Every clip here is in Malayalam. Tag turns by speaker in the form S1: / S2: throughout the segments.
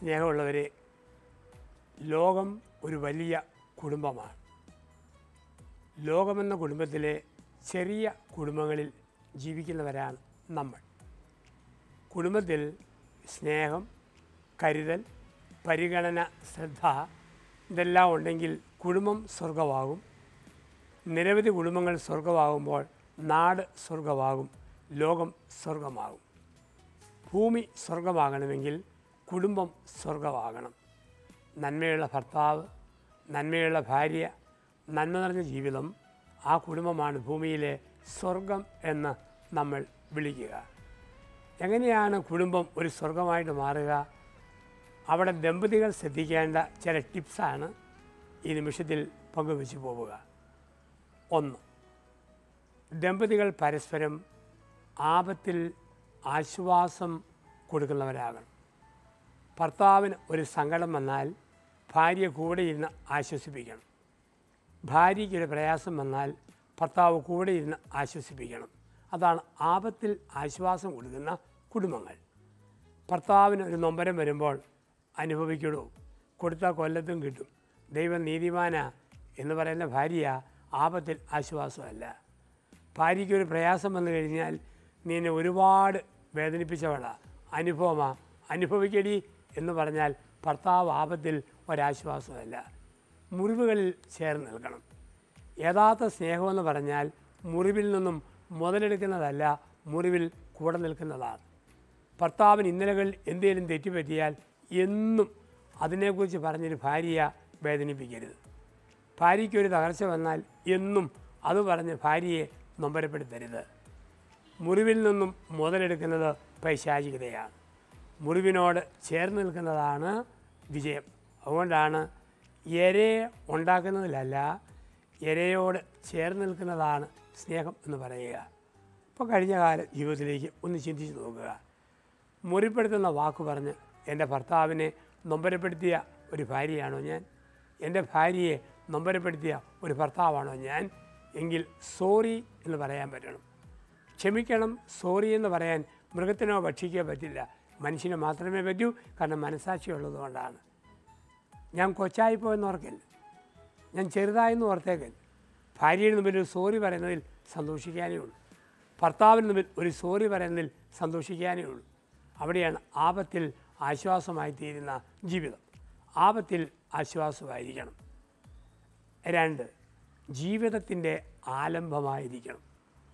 S1: സ്നേഹമുള്ളവരെ ലോകം ഒരു വലിയ കുടുംബമാണ് ലോകമെന്ന കുടുംബത്തിലെ ചെറിയ കുടുംബങ്ങളിൽ ജീവിക്കുന്നവരാണ് നമ്മൾ കുടുംബത്തിൽ സ്നേഹം കരുതൽ പരിഗണന ശ്രദ്ധ ഇതെല്ലാം ഉണ്ടെങ്കിൽ കുടുംബം സ്വർഗമാകും നിരവധി കുടുംബങ്ങൾ സ്വർഗമാകുമ്പോൾ നാട് സ്വർഗമാകും ലോകം സ്വർഗമാകും ഭൂമി സ്വർഗമാകണമെങ്കിൽ കുടുംബം സ്വർഗമാകണം നന്മയുള്ള ഭർത്താവ് നന്മയുള്ള ഭാര്യ നന്മ നിറഞ്ഞ ജീവിതം ആ കുടുംബമാണ് ഭൂമിയിലെ സ്വർഗം എന്ന് നമ്മൾ വിളിക്കുക എങ്ങനെയാണ് കുടുംബം ഒരു സ്വർഗമായിട്ട് മാറുക അവിടെ ദമ്പതികൾ ശ്രദ്ധിക്കേണ്ട ചില ടിപ്സാണ് ഈ നിമിഷത്തിൽ പങ്കുവെച്ച് പോവുക ഒന്ന് ദമ്പതികൾ പരസ്പരം ആപത്തിൽ ആശ്വാസം കൊടുക്കുന്നവരാകണം ഭർത്താവിന് ഒരു സങ്കടം വന്നാൽ ഭാര്യ കൂടെ ഇരുന്ന് ആശ്വസിപ്പിക്കണം ഭാര്യയ്ക്ക് ഒരു പ്രയാസം വന്നാൽ ഭർത്താവ് കൂടെ ഇരുന്ന് ആശ്വസിപ്പിക്കണം അതാണ് ആപത്തിൽ ആശ്വാസം കൊടുക്കുന്ന കുടുംബങ്ങൾ ഭർത്താവിന് ഒരു നൊമ്പരം വരുമ്പോൾ അനുഭവിക്കണോ കൊടുത്താൽ കൊല്ലത്തും കിട്ടും ദൈവം നീതിമാനാ എന്ന് പറയുന്ന ഭാര്യ ആപത്തിൽ ആശ്വാസമല്ല ഭാര്യയ്ക്ക് ഒരു പ്രയാസം വന്നു കഴിഞ്ഞാൽ നീ എന്നെ ഒരുപാട് വേദനിപ്പിച്ചവളാ അനുഭവമാ അനുഭവിക്കടി എന്ന് പറഞ്ഞാൽ ഭർത്താവ് ആപത്തിൽ ഒരാശ്വാസമല്ല മുറിവുകളിൽ ചേർന്ന് നിൽക്കണം യഥാർത്ഥ സ്നേഹമെന്ന് പറഞ്ഞാൽ മുറിവിൽ നിന്നും മുതലെടുക്കുന്നതല്ല മുറിവിൽ കൂടെ നിൽക്കുന്നതാണ് ഭർത്താവിന് ഇന്നലകളിൽ എന്തെങ്കിലും തെറ്റുപറ്റിയാൽ എന്നും അതിനെക്കുറിച്ച് പറഞ്ഞൊരു ഭാര്യയെ വേദനിപ്പിക്കരുത് ഭാര്യയ്ക്ക് ഒരു തകർച്ച വന്നാൽ എന്നും അത് പറഞ്ഞ് ഭാര്യയെ നൊമ്പരപ്പെടുത്തരുത് മുറിവിൽ നിന്നും മുതലെടുക്കുന്നത് പൈശാചികതയാണ് മുറിവിനോട് ചേർന്ന് നിൽക്കുന്നതാണ് വിജയം അതുകൊണ്ടാണ് ഇരയെ ഉണ്ടാക്കുന്നതിലല്ല ഇരയോട് ചേർന്ന് നിൽക്കുന്നതാണ് സ്നേഹം എന്ന് പറയുക ഇപ്പോൾ കഴിഞ്ഞ കാല ജീവിതത്തിലേക്ക് ഒന്ന് ചിന്തിച്ച് നോക്കുക മുറിപ്പെടുത്തുന്ന വാക്ക് പറഞ്ഞ് എൻ്റെ ഭർത്താവിനെ നൊമ്പരപ്പെടുത്തിയ ഒരു ഭാര്യയാണോ ഞാൻ എൻ്റെ ഭാര്യയെ നൊമ്പരപ്പെടുത്തിയ ഒരു ഭർത്താവാണോ ഞാൻ എങ്കിൽ സോറി എന്ന് പറയാൻ പറ്റണം ക്ഷമിക്കണം സോറി എന്ന് പറയാൻ മൃഗത്തിനോ ഭക്ഷിക്കോ പറ്റില്ല മനുഷ്യന് മാത്രമേ പറ്റൂ കാരണം മനസാക്ഷി ഉള്ളതുകൊണ്ടാണ് ഞാൻ കൊച്ചായിപ്പോയെന്ന് ഓർക്കല്ല ഞാൻ ചെറുതായെന്ന് ഓർത്തേക്കൽ ഭാര്യയുടെ മുമ്പിൽ ഒരു സോറി പറയുന്നതിൽ സന്തോഷിക്കാനേ ഉള്ളൂ ഭർത്താവിന് മുമ്പിൽ ഒരു സോറി പറയുന്നതിൽ സന്തോഷിക്കാനേ ഉള്ളൂ അവിടെയാണ് ആപത്തിൽ ആശ്വാസമായി തീരുന്ന ജീവിതം ആപത്തിൽ ആശ്വാസമായിരിക്കണം രണ്ട് ജീവിതത്തിൻ്റെ ആലംബമായിരിക്കണം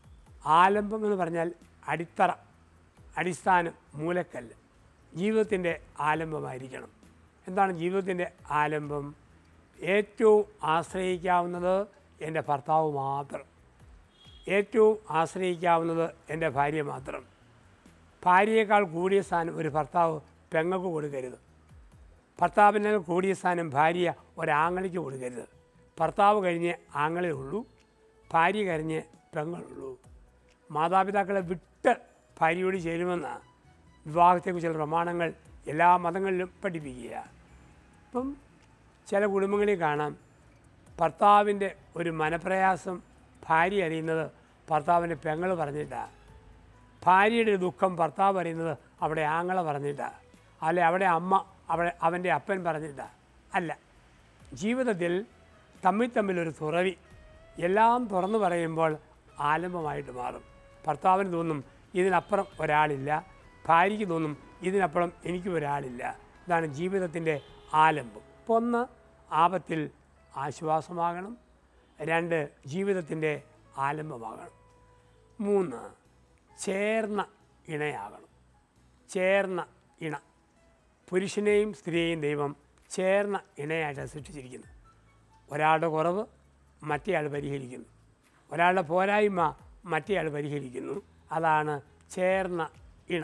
S1: ആലംബം എന്ന് പറഞ്ഞാൽ അടിത്തറ അടിസ്ഥാനം മൂലക്കല്ല് ജീവിതത്തിൻ്റെ ആലംബമായിരിക്കണം എന്താണ് ജീവിതത്തിൻ്റെ ആലംബം ഏറ്റവും ആശ്രയിക്കാവുന്നത് എൻ്റെ ഭർത്താവ് മാത്രം ഏറ്റവും ആശ്രയിക്കാവുന്നത് എൻ്റെ ഭാര്യ മാത്രം ഭാര്യയേക്കാൾ കൂടിയ സ്ഥാനം ഒരു ഭർത്താവ് പെങ്ങൾക്ക് കൊടുക്കരുത് ഭർത്താവിനേക്കാൾ കൂടിയ സ്ഥാനം ഭാര്യ ഒരാങ്ങളിക്ക് കൊടുക്കരുത് ഭർത്താവ് കഴിഞ്ഞ് ആങ്ങളേ ഉള്ളൂ ഭാര്യ കഴിഞ്ഞ് പെങ്ങളുള്ളൂ മാതാപിതാക്കളെ വിട്ട് ഭാര്യയോട് ചേരുമെന്ന വിവാഹത്തെക്കുറിച്ചുള്ള പ്രമാണങ്ങൾ എല്ലാ മതങ്ങളിലും പഠിപ്പിക്കുക ഇപ്പം ചില കുടുംബങ്ങളിൽ കാണാം ഭർത്താവിൻ്റെ ഒരു മനപ്രയാസം ഭാര്യ അറിയുന്നത് ഭർത്താവിൻ്റെ പെങ്ങൾ പറഞ്ഞിട്ടാണ് ഭാര്യയുടെ ഒരു ദുഃഖം ഭർത്താവ് അറിയുന്നത് അവിടെ ആങ്ങള പറഞ്ഞിട്ടാണ് അല്ലെ അവിടെ അമ്മ അവിടെ അവൻ്റെ അപ്പൻ പറഞ്ഞിട്ടാണ് അല്ല ജീവിതത്തിൽ തമ്മിൽ തമ്മിലൊരു തുറവി എല്ലാം തുറന്നു പറയുമ്പോൾ ആലംബമായിട്ട് മാറും ഭർത്താവിന് തോന്നും ഇതിനപ്പുറം ഒരാളില്ല ഭാര്യയ്ക്ക് തോന്നും ഇതിനപ്പുറം എനിക്ക് ഒരാളില്ല ഇതാണ് ജീവിതത്തിൻ്റെ ആലംബം അപ്പോൾ ഒന്ന് ആപത്തിൽ ആശ്വാസമാകണം രണ്ട് ജീവിതത്തിൻ്റെ ആലംബമാകണം മൂന്ന് ചേർന്ന ഇണയാകണം ചേർന്ന ഇണ പുരുഷനെയും സ്ത്രീയെയും ദൈവം ചേർന്ന ഇണയായിട്ടാണ് സൃഷ്ടിച്ചിരിക്കുന്നത് ഒരാളുടെ കുറവ് മറ്റേയാൾ പരിഹരിക്കുന്നു ഒരാളുടെ പോരായ്മ മറ്റേയാൾ പരിഹരിക്കുന്നു അതാണ് ചേർന്ന ഇണ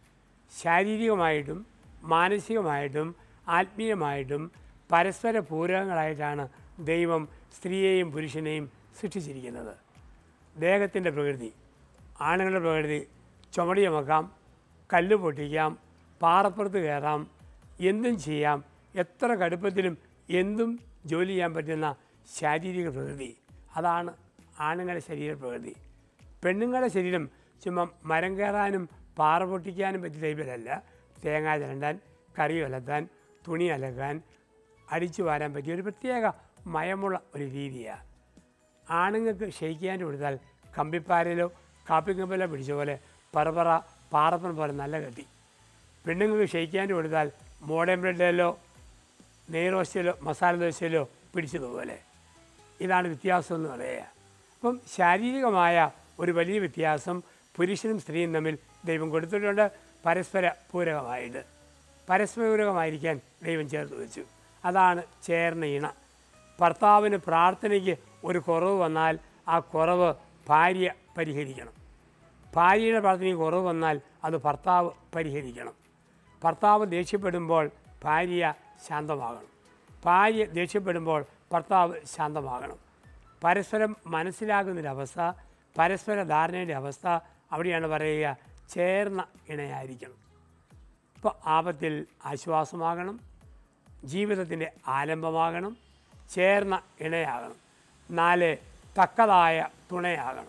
S1: ശാരീരികമായിട്ടും മാനസികമായിട്ടും ആത്മീയമായിട്ടും പരസ്പര പൂരകങ്ങളായിട്ടാണ് ദൈവം സ്ത്രീയെയും പുരുഷനെയും സൃഷ്ടിച്ചിരിക്കുന്നത് ദേഹത്തിൻ്റെ പ്രകൃതി ആണുങ്ങളുടെ പ്രകൃതി ചുമടി ചുമക്കാം കല്ല് പൊട്ടിക്കാം പാറപ്പുറത്ത് കയറാം എന്തും ചെയ്യാം എത്ര കടുപ്പത്തിലും എന്തും ജോലി ചെയ്യാൻ പറ്റുന്ന ശാരീരിക പ്രകൃതി അതാണ് ആണുങ്ങളുടെ ശരീര പ്രകൃതി പെണ്ണുങ്ങളുടെ ശരീരം ചുമ്മാ മരം കയറാനും പാറ പൊട്ടിക്കാനും പറ്റിയ ടൈപ്പിലല്ല തേങ്ങ ചിരണ്ടാൻ കറി അലക്കാൻ തുണി അലക്കാൻ അടിച്ചു വാരാൻ പറ്റിയ ഒരു പ്രത്യേക മയമുള്ള ഒരു രീതിയാണ് ആണുങ്ങൾക്ക് ക്ഷയിക്കാൻ കൊടുത്താൽ കമ്പിപ്പാരയിലോ കാപ്പിക്കമ്പലോ പിടിച്ച പോലെ പറപറ പാറപ്പൻ പോലെ നല്ല കത്തി പെണ്ണുങ്ങൾക്ക് ക്ഷയിക്കാൻ കൊടുത്താൽ മോഡേൺ ബ്രെഡിലോ നെയ്റോസ്റ്റയിലോ മസാല ദോശയിലോ പിടിച്ചതുപോലെ ഇതാണ് വ്യത്യാസം എന്ന് പറയുക അപ്പം ശാരീരികമായ ഒരു വലിയ വ്യത്യാസം പുരുഷനും സ്ത്രീയും തമ്മിൽ ദൈവം കൊടുത്തിട്ടുണ്ട് പരസ്പര പൂരകമായിട്ട് പരസ്പര പൂരകമായിരിക്കാൻ ദൈവം ചേർത്ത് വെച്ചു അതാണ് ചേർന്ന ഇണ ഭർത്താവിന് പ്രാർത്ഥനയ്ക്ക് ഒരു കുറവ് വന്നാൽ ആ കുറവ് ഭാര്യ പരിഹരിക്കണം ഭാര്യയുടെ പ്രാർത്ഥനയ്ക്ക് കുറവ് വന്നാൽ അത് ഭർത്താവ് പരിഹരിക്കണം ഭർത്താവ് ദേഷ്യപ്പെടുമ്പോൾ ഭാര്യ ശാന്തമാകണം ഭാര്യ ദേഷ്യപ്പെടുമ്പോൾ ഭർത്താവ് ശാന്തമാകണം പരസ്പരം മനസ്സിലാകുന്നൊരവസ്ഥ പരസ്പര ധാരണയുടെ അവസ്ഥ അവിടെയാണ് പറയുക ചേർന്ന ഇണയായിരിക്കണം ഇപ്പോൾ ആപത്തിൽ ആശ്വാസമാകണം ജീവിതത്തിൻ്റെ ആലംബമാകണം ചേർന്ന ഇണയാകണം നാല് തക്കതായ തുണയാകണം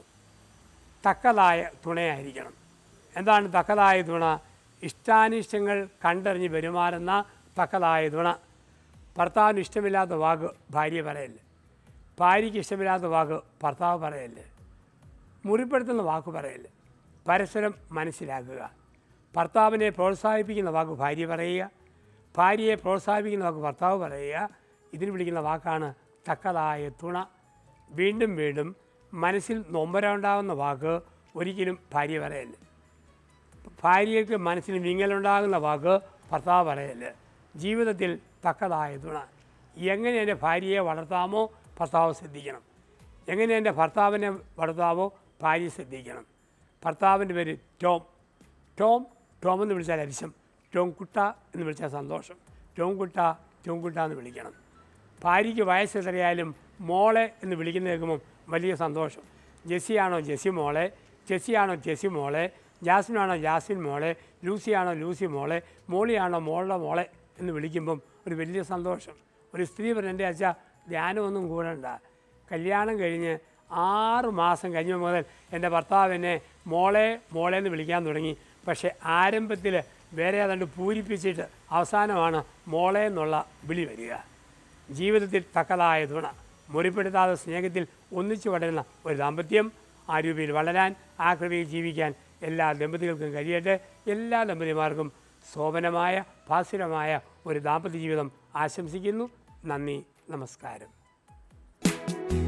S1: തക്കതായ തുണയായിരിക്കണം എന്താണ് തക്കതായ തുണ ഇഷ്ടാനിഷ്ടങ്ങൾ കണ്ടറിഞ്ഞ് പെരുമാറുന്ന തക്കതായ തുണ ഭർത്താവിന് ഇഷ്ടമില്ലാത്ത വാക്ക് ഭാര്യ പറയല്ലേ ഭാര്യയ്ക്ക് ഇഷ്ടമില്ലാത്ത വാക്ക് ഭർത്താവ് പറയല്ലേ മുറിപ്പെടുത്തുന്ന വാക്ക് പറയല്ലേ പരസ്പരം മനസ്സിലാക്കുക ഭർത്താവിനെ പ്രോത്സാഹിപ്പിക്കുന്ന വാക്ക് ഭാര്യ പറയുക ഭാര്യയെ പ്രോത്സാഹിപ്പിക്കുന്ന വാക്ക് ഭർത്താവ് പറയുക ഇതിന് വിളിക്കുന്ന വാക്കാണ് തക്കതായ തുണ വീണ്ടും വീണ്ടും മനസ്സിൽ നൊമ്പരമുണ്ടാകുന്ന വാക്ക് ഒരിക്കലും ഭാര്യ പറയല്ലേ ഭാര്യയ്ക്ക് മനസ്സിന് വിങ്ങലുണ്ടാകുന്ന വാക്ക് ഭർത്താവ് പറയല് ജീവിതത്തിൽ തക്കതായ തുണ എങ്ങനെ എൻ്റെ ഭാര്യയെ വളർത്താമോ ഭർത്താവ് ശ്രദ്ധിക്കണം എങ്ങനെ എൻ്റെ ഭർത്താവിനെ വളർത്താമോ ഭാര്യ ശ്രദ്ധിക്കണം ഭർത്താവിൻ്റെ പേര് ടോം ടോം ടോം എന്ന് വിളിച്ചാൽ അരിശം ടോം കുട്ട എന്ന് വിളിച്ചാൽ സന്തോഷം ടോം കുട്ട ടോം കുട്ട എന്ന് വിളിക്കണം ഭാര്യയ്ക്ക് വയസ്സ് എത്രയായാലും മോളെ എന്ന് വിളിക്കുന്ന കേൾക്കുമ്പം വലിയ സന്തോഷം ജെസ്സിയാണോ ജെസ്സി മോളെ ജെസ്സിയാണോ ജെസ്സി മോളെ ജാസ്മിനാണോ ജാസ്മിൻ മോളെ ലൂസിയാണോ ലൂസി മോളെ മോളിയാണോ മോളുടെ മോളെ എന്ന് വിളിക്കുമ്പം ഒരു വലിയ സന്തോഷം ഒരു സ്ത്രീ പറഞ്ഞു എൻ്റെ അച്ഛ ധ്യാനമൊന്നും കൂടണ്ട കല്യാണം കഴിഞ്ഞ് ആറ് മാസം കഴിഞ്ഞ മുതൽ എൻ്റെ ഭർത്താവ് എന്നെ മോളെ മോളെ എന്ന് വിളിക്കാൻ തുടങ്ങി പക്ഷേ ആരംഭത്തിൽ വേറെ ഏതാണ്ട് പൂരിപ്പിച്ചിട്ട് അവസാനമാണ് മോളെ എന്നുള്ള വിളി വരിക ജീവിതത്തിൽ തക്കതായ തുണ മുറിപ്പെടുത്താതെ സ്നേഹത്തിൽ ഒന്നിച്ചു വളരുന്ന ഒരു ദാമ്പത്യം ആ രൂപയിൽ വളരാൻ ആ കൃപയിൽ ജീവിക്കാൻ എല്ലാ ദമ്പതികൾക്കും കഴിയട്ടെ എല്ലാ ദമ്പതിമാർക്കും ശോഭനമായ ഭാസുരമായ ഒരു ദാമ്പത്യ ജീവിതം ആശംസിക്കുന്നു നന്ദി നമസ്കാരം